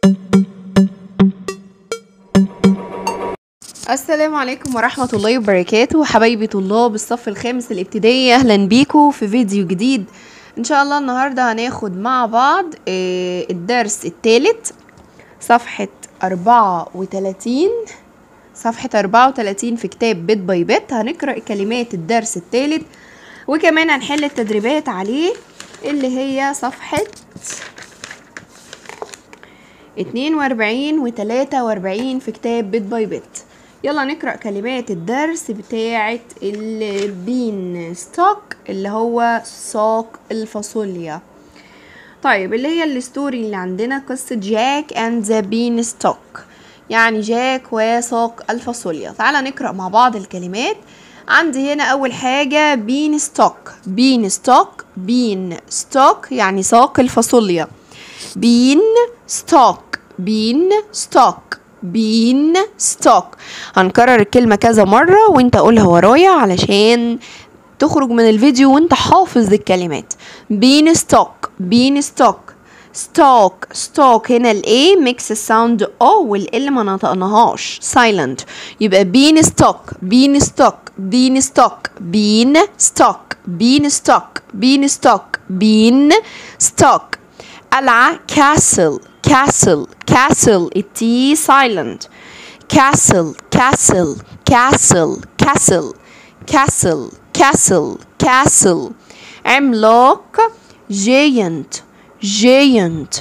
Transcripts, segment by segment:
السلام عليكم ورحمة الله وبركاته حبايبي طلاب الصف الخامس الابتدائي أهلا بيكم في فيديو جديد إن شاء الله النهاردة هناخد مع بعض آه، الدرس الثالث صفحة أربعة وتلاتين صفحة أربعة وتلاتين في كتاب بيت باي بيت هنقرأ كلمات الدرس الثالث وكمان هنحل التدريبات عليه اللي هي صفحة اتنين وأربعين وتلاتة وأربعين في كتاب بيت باي بيت يلا نقرأ كلمات الدرس بتاعة البين ستوك اللي هو ساق الفاصوليا طيب اللي هي الستوري اللي عندنا قصة جاك اند ذا بين ستوك يعني جاك وساق الفاصوليا تعالى نقرأ مع بعض الكلمات عندي هنا أول حاجة بين ستوك بين ستوك بين ستوك يعني ساق الفاصوليا بين ستوك بين ستوك بين ستوك هنكرر الكلمة كذا مرة وانت قولها ورايا علشان تخرج من الفيديو وانت حافظ الكلمات بين ستوك بين ستوك ستوك ستوك هنا الاي ميكس الساوند او والال ما نطقناهاش سايلنت يبقى بين ستوك بين ستوك بين ستوك بين ستوك بين ستوك بين ستوك بين ستوك قلعة كاسل كاسل كاسل التي سايلنت كاسل كاسل كاسل كاسل كاسل كاسل كاسل عملاق جاينت جاينت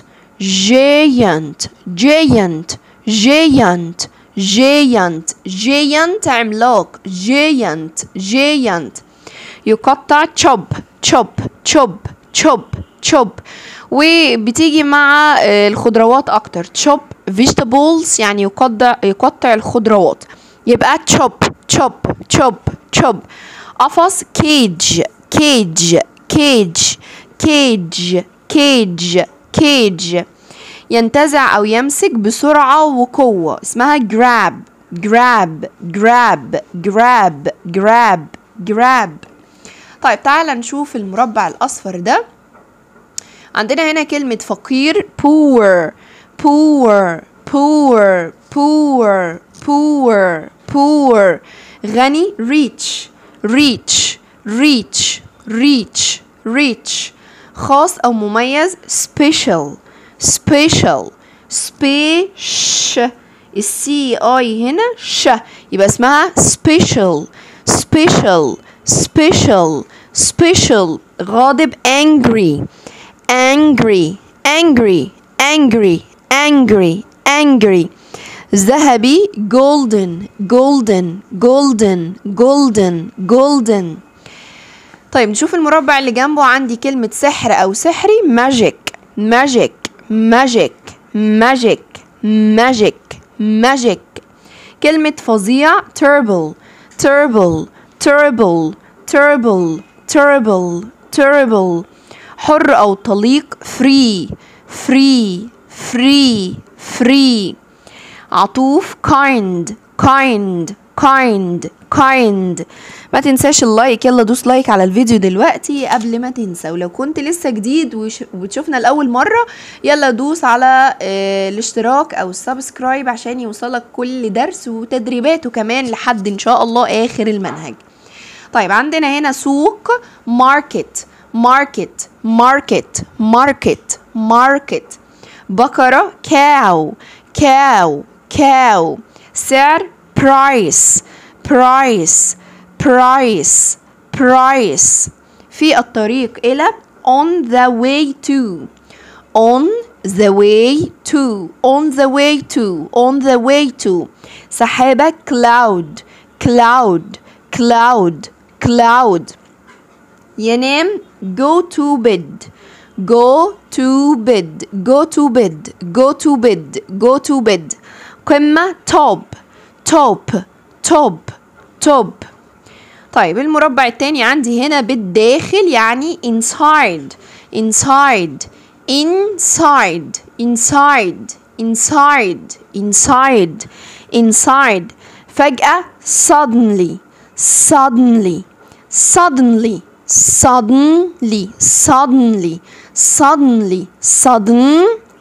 جاينت جاينت جاينت جاينت جاينت عملاق جاينت جاينت يقطع تشوب تشوب تشوب تشوب تشوب وبتيجي مع آه، الخضروات اكتر تشوب فيجيتابلز يعني يقطع يقطع الخضروات يبقى تشوب تشوب تشوب تشوب قفص كيج كيج كيج كيج كيج كيج ينتزع او يمسك بسرعة وقوة اسمها grab grab grab grab grab grab طيب تعالى نشوف المربع الاصفر ده عندنا هنا كلمة فقير poor poor poor poor poor poor غني rich rich rich rich rich خاص أو مميز special special space السي اي هنا ش يبقى اسمها special special special special غاضب angry angry angry angry angry angry ذهبي golden golden golden golden golden طيب نشوف المربع اللي جنبه عندي كلمة سحر أو سحري magic magic magic magic magic magic كلمة فظيع terrible terrible terrible terrible terrible terrible حر أو طليق free free free free عطوف kind kind kind kind ما تنساش اللايك يلا دوس لايك على الفيديو دلوقتي قبل ما تنسى ولو كنت لسه جديد وش- وبتشوفنا لأول مرة يلا دوس على آه، الاشتراك أو السبسكرايب عشان يوصلك كل درس وتدريباته كمان لحد إن شاء الله آخر المنهج طيب عندنا هنا سوق ماركت ماركت ماركت ماركت ماركت بقرة كاو كاو كاو سعر برايس برايس برايس برايس في الطريق إلى on the way to on the way to on the way to on the way to سحابة cloud cloud cloud cloud ينام go to bed go to bed go to bed go to bed go to bed قمة top top top top طيب المربع التاني عندي هنا بالداخل يعني inside inside inside inside inside inside inside فجأة suddenly suddenly suddenly suddenly suddenly suddenly suddenly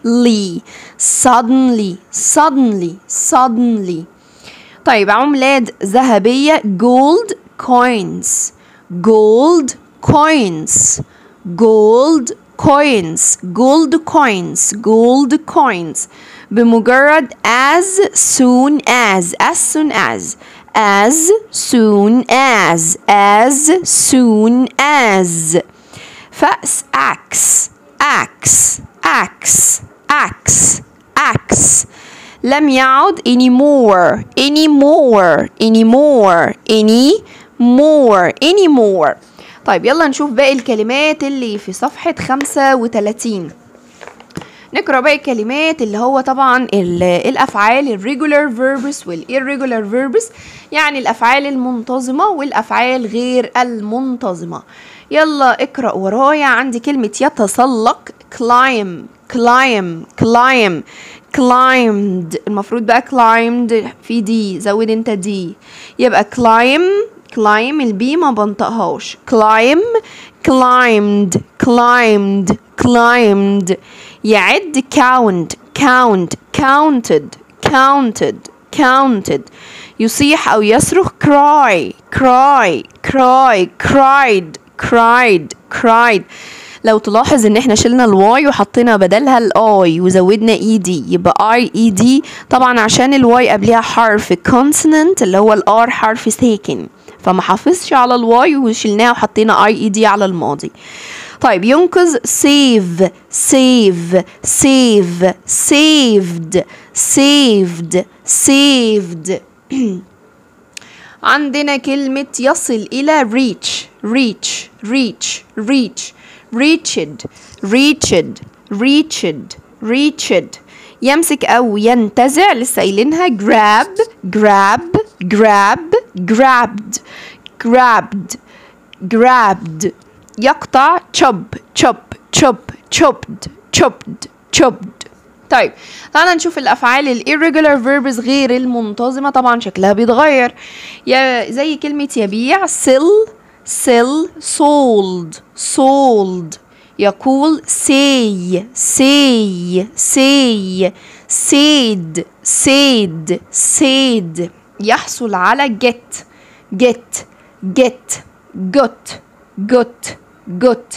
suddenly suddenly suddenly suddenly طيب عملات ذهبية gold coins gold coins gold coins gold coins gold coins بمجرد as soon as as soon as as soon as as soon as فأس axe axe axe axe axe لم يعد anymore anymore anymore anymore anymore طيب يلا نشوف باقي الكلمات اللي في صفحة 35 نقرا باقي الكلمات اللي هو طبعا الافعال الريجولار فيربس والirregular فيربس يعني الافعال المنتظمه والافعال غير المنتظمه يلا اقرا ورايا عندي كلمه يتسلق climb climb climb climbed المفروض بقى climbed في دي زود انت دي يبقى climb climb البي ما بنطقهاش climb climbed climbed climbed يعد count count counted counted counted يصيح أو يصرخ cry cry cry cried cried cried لو تلاحظ ان احنا شلنا الواي وحطينا بدلها الاي وزودنا اي دي يبقى اي اي دي طبعا عشان الواي قبلها حرف consonant اللي هو الار حرف ساكن فما حافظش على الواي وشلناها وحطينا اي اي دي على الماضي طيب ينقذ save save save saved saved saved عندنا كلمة يصل إلى reach reach reach reach reached reached reached reached يمسك أو ينتزع لسه قايلينها grab grab grab grabbed grabbed grabbed يقطع chop chop chop chopped chopped chopped طيب تعالى نشوف الافعال الirregular verbs غير المنتظمه طبعا شكلها بيتغير يا زي كلمه يبيع sell sell sold sold يقول say say say said said said يحصل على get get get got got got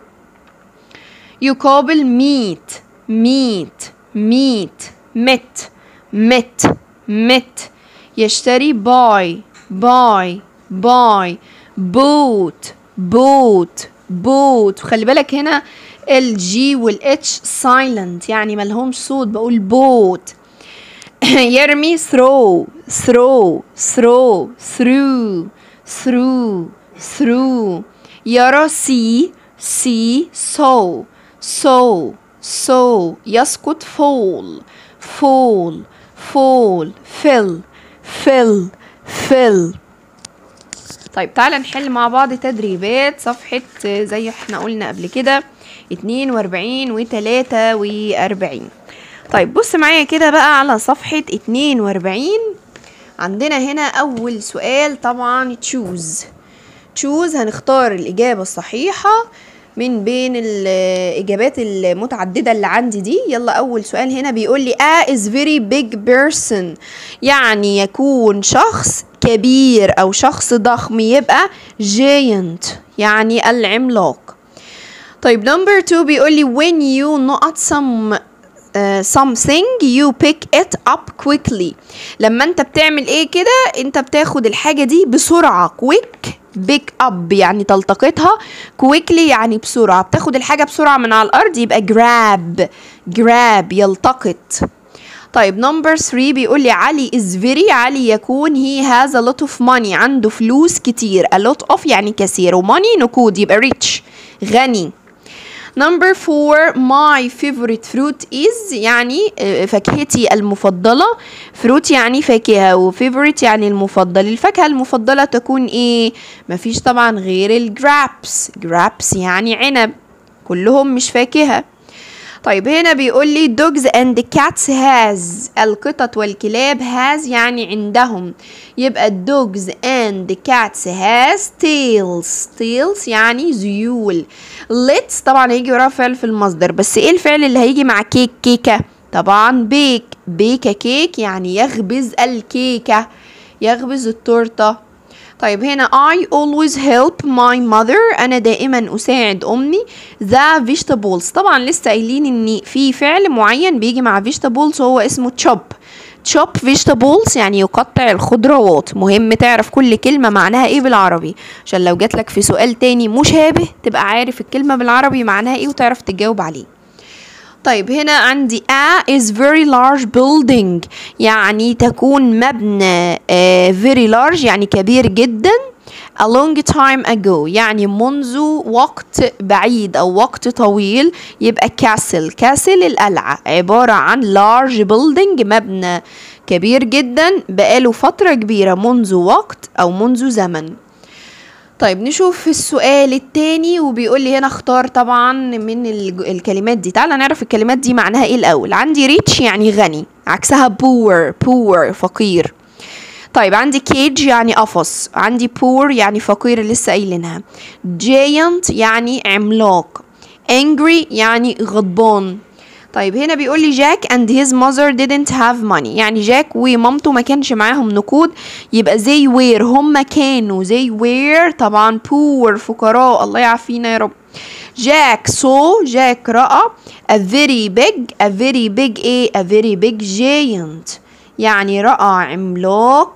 يقابل meet meet meet met met met يشتري buy buy buy bought bought bought وخلي بالك هنا الجي والاتش silent يعني ملهمش صوت بقول بوت يرمي throw throw throw through through through يرى see see so so so يسقط fall fall fall fill fill fill طيب تعالى نحل مع بعض تدريبات صفحة زي احنا قلنا قبل كده اتنين واربعين وتلاتة واربعين طيب بص معايا كده بقى على صفحة اتنين واربعين عندنا هنا أول سؤال طبعا تشوز تشوز هنختار الإجابة الصحيحة من بين الإجابات المتعددة اللي عندي دي يلا أول سؤال هنا بيقول لي A is very big person يعني يكون شخص كبير أو شخص ضخم يبقى giant يعني العملاق طيب number two بيقول لي when you not some uh, something you pick it up quickly لما انت بتعمل ايه كده انت بتاخد الحاجة دي بسرعة quick pick up يعني تلتقطها quickly يعني بسرعة بتاخد الحاجة بسرعة من على الأرض يبقى grab grab يلتقط طيب نمبر 3 بيقول لي علي is very علي يكون he has a lot of money عنده فلوس كتير a lot of يعني كثير وماني نقود يبقى rich غني نمبر 4 my favorite fruit is يعني فاكهتي المفضلة fruit يعني فاكهة و favorite يعني المفضل الفاكهة المفضلة تكون ايه مفيش طبعا غير الجرابس جرابس يعني عنب كلهم مش فاكهة طيب هنا بيقول لي dogs and cats has القطط والكلاب has يعني عندهم يبقى dogs and cats has tails tails يعني ذيول let's طبعا هيجي وراه فعل في المصدر بس ايه الفعل اللي هيجي مع كيك كيكة طبعا بيك بيك كيك يعني يخبز الكيكة يخبز التورته طيب هنا I always help my mother أنا دائما أساعد أمي the vegetables طبعا لسه قايلين إن في فعل معين بيجي مع vegetables هو اسمه chop chop vegetables يعني يقطع الخضروات مهم تعرف كل كلمة معناها ايه بالعربي عشان لو جاتلك في سؤال تاني مشابه تبقى عارف الكلمة بالعربي معناها ايه وتعرف تجاوب عليه طيب هنا عندي a is very large building يعني تكون مبنى uh, very large يعني كبير جدا a long time ago يعني منذ وقت بعيد أو وقت طويل يبقى castle castle القلعة عبارة عن large building مبنى كبير جدا بقاله فترة كبيرة منذ وقت أو منذ زمن طيب نشوف السؤال التاني وبيقول لي هنا اختار طبعا من الكلمات دي تعالى نعرف الكلمات دي معناها ايه الاول عندي ريتش يعني غني عكسها poor poor فقير طيب عندي كيج يعني قفص عندي poor يعني فقير لسه قايلينها giant يعني عملاق angry يعني غضبان طيب هنا بيقول لي جاك and his mother didn't have money يعني جاك ومامته ما كانش معاهم نقود يبقى they were هم كانوا they were طبعا poor فقراء الله يعافينا يا رب جاك saw جاك رأى a very big a very big ايه a very big giant يعني رأى عملاق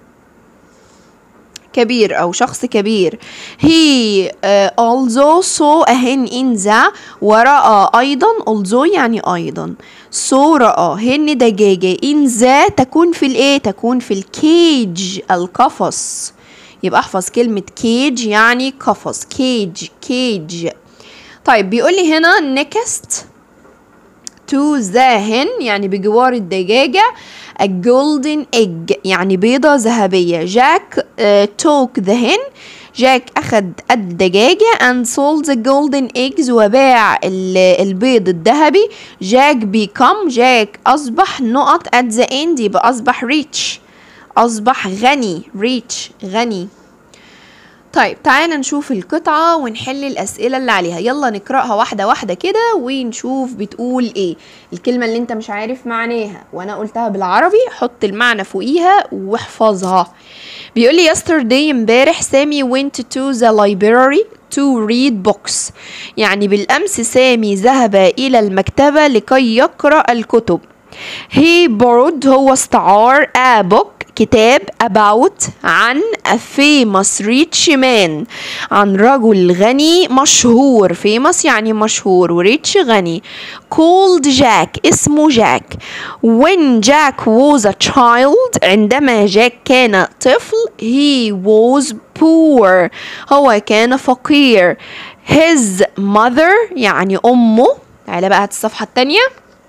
كبير أو شخص كبير he uh, also saw a hen in the ورأى أيضا also يعني أيضا so رأى هن دجاجة in the تكون في الإيه تكون في الكيج القفص يبقى احفظ كلمة كيج يعني قفص كيج كيج طيب بيقول لي هنا next to the hen يعني بجوار الدجاجة a golden egg يعني بيضة ذهبية جاك uh, took the hen جاك أخد الدجاجة and sold the golden eggs وباع البيض الذهبي جاك become جاك أصبح نقط at the end يبقى أصبح rich أصبح غني rich غني طيب تعالى نشوف القطعة ونحل الأسئلة اللي عليها يلا نقرأها واحدة واحدة كده ونشوف بتقول ايه الكلمة اللي انت مش عارف معناها وانا قلتها بالعربي حط المعنى فوقيها واحفظها بيقول لي yesterday امبارح سامي went to the library to read books يعني بالأمس سامي ذهب إلى المكتبة لكي يقرأ الكتب he borrowed هو استعار a book كتاب about عن a famous rich man عن رجل غني مشهور famous يعني مشهور و rich غني called Jack اسمه جاك when Jack was a child عندما جاك كان طفل he was poor هو كان فقير his mother يعني أمه تعالى بقى هات الصفحة التانية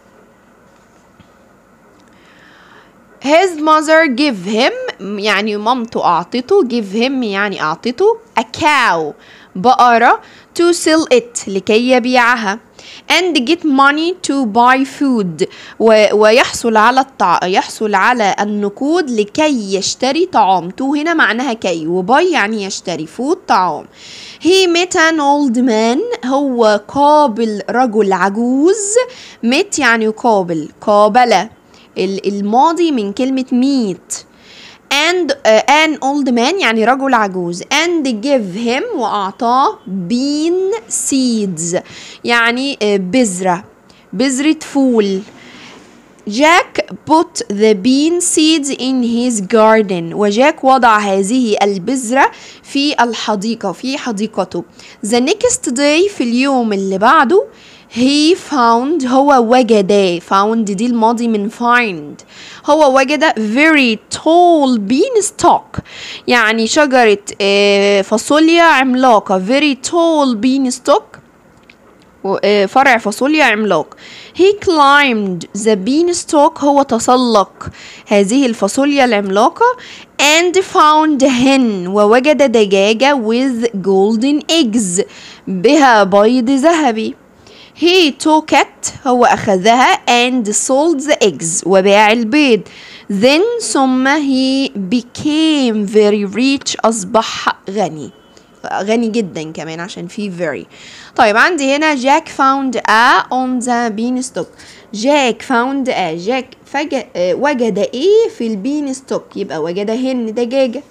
his mother give him يعني مامته أعطته give him يعني أعطته a cow بقرة to sell it لكي يبيعها and get money to buy food و ويحصل على الطع... يحصل على النقود لكي يشتري طعام تو هنا معناها كي وباي يعني يشتري فود طعام he met an old man هو قابل رجل عجوز met يعني يقابل قابله الماضي من كلمة meet and uh, an old man يعني رجل عجوز and give him وأعطاه bean seeds يعني uh, بذرة بذرة فول جاك put the bean seeds in his garden وجاك وضع هذه البذرة في الحديقة في حديقته the next day في اليوم اللي بعده he found هو وجد found دي الماضي من find هو وجد very tall beanstalk يعني شجرة فاصوليا عملاقة very tall beanstalk فرع فاصوليا عملاق he climbed the beanstalk هو تسلق هذه الفاصوليا العملاقة and found hen ووجد دجاجة with golden eggs بها بيض ذهبي he took it هو أخذها and sold the eggs وباع البيض then ثم he became very rich أصبح غني غني جدا كمان عشان في very طيب عندي هنا Jack found a on the beanstalk جاك found a جاك فج... آه، وجد ايه في البين ستوك يبقى وجد هن دجاجة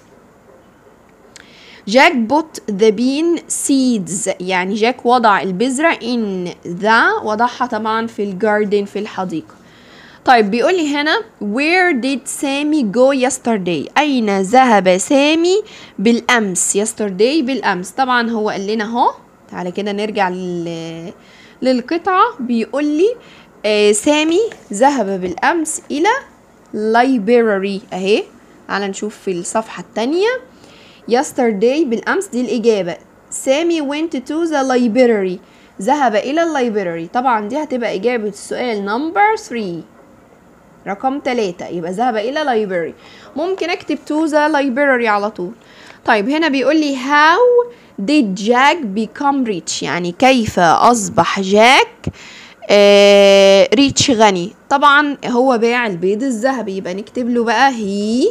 جاك بوت ذا بين سيدز يعني جاك وضع البذرة in ذا وضعها طبعا في الجاردن في الحديقة طيب بيقول لي هنا where did سامي go yesterday أين ذهب سامي بالأمس yesterday بالأمس طبعا هو قال لنا اهو تعالى كده نرجع لل... للقطعة بيقول لي آه سامي ذهب بالأمس إلى library أهي تعالى نشوف في الصفحة التانية yesterday بالأمس دي الإجابة سامي went to the library ذهب إلى اللايبراري طبعا دي هتبقى إجابة السؤال نمبر 3 رقم تلاتة يبقى ذهب إلى library ممكن أكتب to the library على طول طيب هنا بيقول لي how did Jack become rich يعني كيف أصبح جاك آه ريتش غني طبعا هو باع البيض الذهبي يبقى نكتب له بقى he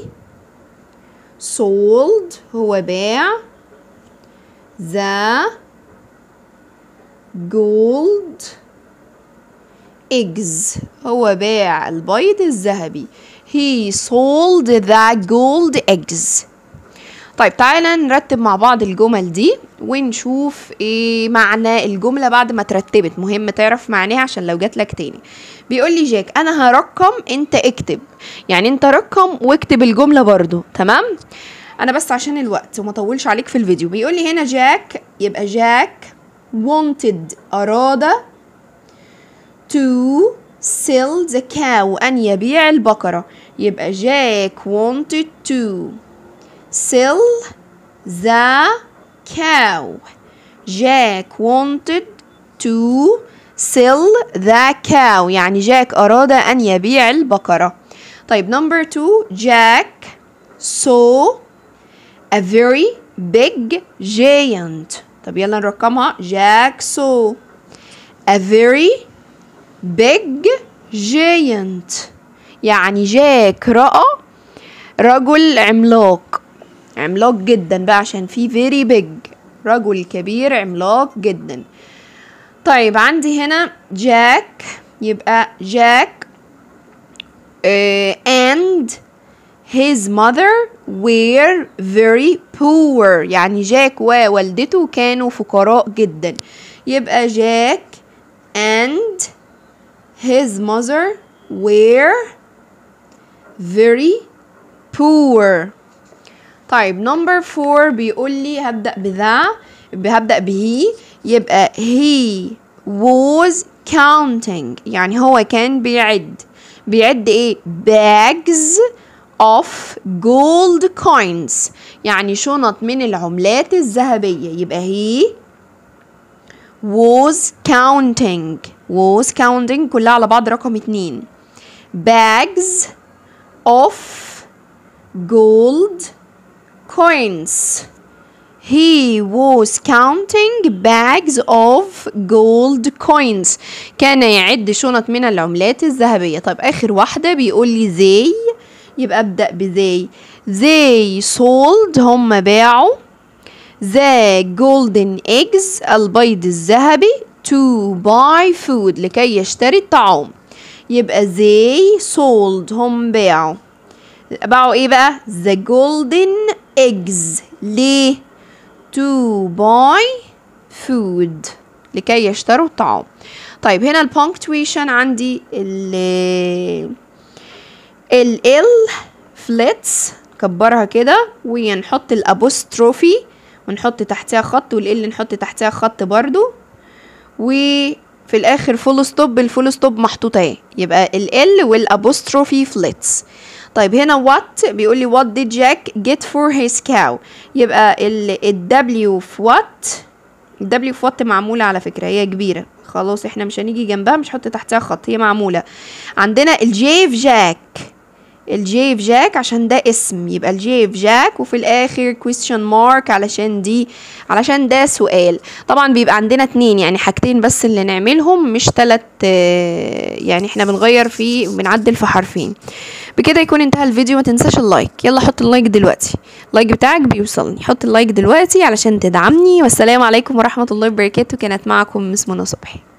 sold هو باع the gold eggs هو باع البيض الذهبي he sold the gold eggs طيب تعالى نرتب مع بعض الجمل دي ونشوف ايه معنى الجملة بعد ما اترتبت مهم تعرف معناها عشان لو جات لك تاني بيقول لي جاك انا هرقم انت اكتب يعني انت رقم واكتب الجملة برضو تمام انا بس عشان الوقت وما اطولش عليك في الفيديو بيقول لي هنا جاك يبقى جاك wanted اراد to sell the cow ان يبيع البقرة يبقى جاك wanted to sell the cow. Jack wanted to sell the cow يعني جاك أراد أن يبيع البقرة. طيب number two Jack saw a very big giant. طب يلا نرقمها Jack saw a very big giant يعني جاك رأى رجل عملاق عملاق جدا بقى عشان في very big رجل كبير عملاق جدا طيب عندي هنا جاك يبقى جاك uh, and his mother were very poor يعني جاك ووالدته كانوا فقراء جدا يبقى جاك and his mother were very poor طيب نمبر فور بيقول لي هبدأ بذا هبدأ به يبقى he was counting يعني هو كان بيعد بيعد ايه bags of gold coins يعني شنط من العملات الذهبية يبقى he was counting was counting كلها على بعض رقم اتنين bags of gold coins. He was counting bags of gold coins. كان يعد شنط من العملات الذهبية. طيب آخر واحدة بيقول لي they يبقى أبدأ ب they. They sold هم باعوا the golden eggs البيض الذهبي to buy food لكي يشتري الطعام. يبقى they sold هم باعوا باعوا ايه بقى the golden eggs ليه to buy food لكي يشتروا الطعام طيب هنا البونكتويشن عندي ال ال ال فليتس كبرها كده ونحط الابوستروفي ونحط تحتها خط والال نحط تحتها خط برضو وفي الاخر فول ستوب الفول ستوب محطوط اهي يبقى ال ال والابوستروفي فليتس طيب هنا what بيقول لي what did Jack get for his cow يبقى ال ال W في what ال W في what معمولة على فكرة هي كبيرة خلاص احنا مش هنيجي جنبها مش هحط تحتها خط هي معمولة عندنا الجي في جاك الجي في جاك عشان ده اسم يبقى الجي في جاك وفي الاخر question mark علشان دي علشان ده سؤال طبعا بيبقى عندنا اتنين يعني حاجتين بس اللي نعملهم مش تلات آه، يعني احنا بنغير في بنعدل في حرفين بكده يكون انتهى الفيديو ما تنساش اللايك يلا حط اللايك دلوقتي اللايك بتاعك بيوصلني حط اللايك دلوقتي علشان تدعمني والسلام عليكم ورحمة الله وبركاته كانت معكم مس منى صبحي